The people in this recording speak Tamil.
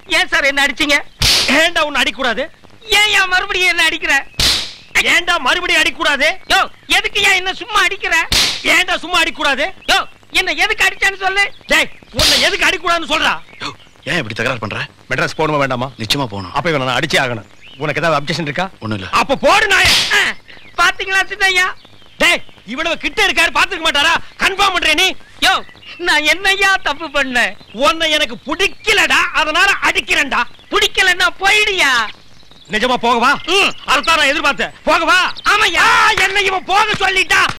ஏன் சார் என்ன அடிச்சீங்க ஏன்டா உன்னை அடிக்கூடாது ஏன் ஏன் மறுபடியும் என்ன அடிக்கிற ஏன்டா மறுபடியும் அடிக்கூடாது யோ எதுக்கு ஏன் என்ன சும்மா அடிக்கிற ஏன்டா சும்மா அடிக்கூடாது யோ என்ன எதுக்கு அடிச்சான்னு சொல்லு டேய் உன்னை எதுக்கு அடிக்கூடாதுன்னு சொல்றா யோ, ஏன் இப்படி தகராறு பண்ற மெட்ராஸ் போகணுமா வேண்டாமா நிச்சயமா போகணும் அப்ப இவனை நான் அடிச்சே ஆகணும் உனக்கு ஏதாவது அப்ஜெக்ஷன் இருக்கா ஒண்ணும் இல்ல அப்ப போடு நாய ஆ, பாத்தீங்களா சின்னையா டேய் இவ்வளவு கிட்ட இருக்காரு பாத்துக்க மாட்டாரா கன்ஃபார்ம் பண்றே நீ யோ நான் என்னய்யா தப்பு பண்ணேன் உன்னை எனக்கு பிடிக்கலடா அதனால அடிக்கிறேன்டா பிடிக்கலன்னா போயிடுயா நிஜமா போகவா ம். அதுதான் நான் எதிர்பார்த்தேன் போகவா ஆமாய்யா. ஆ, என்ன இவன் போக சொல்லிட்டா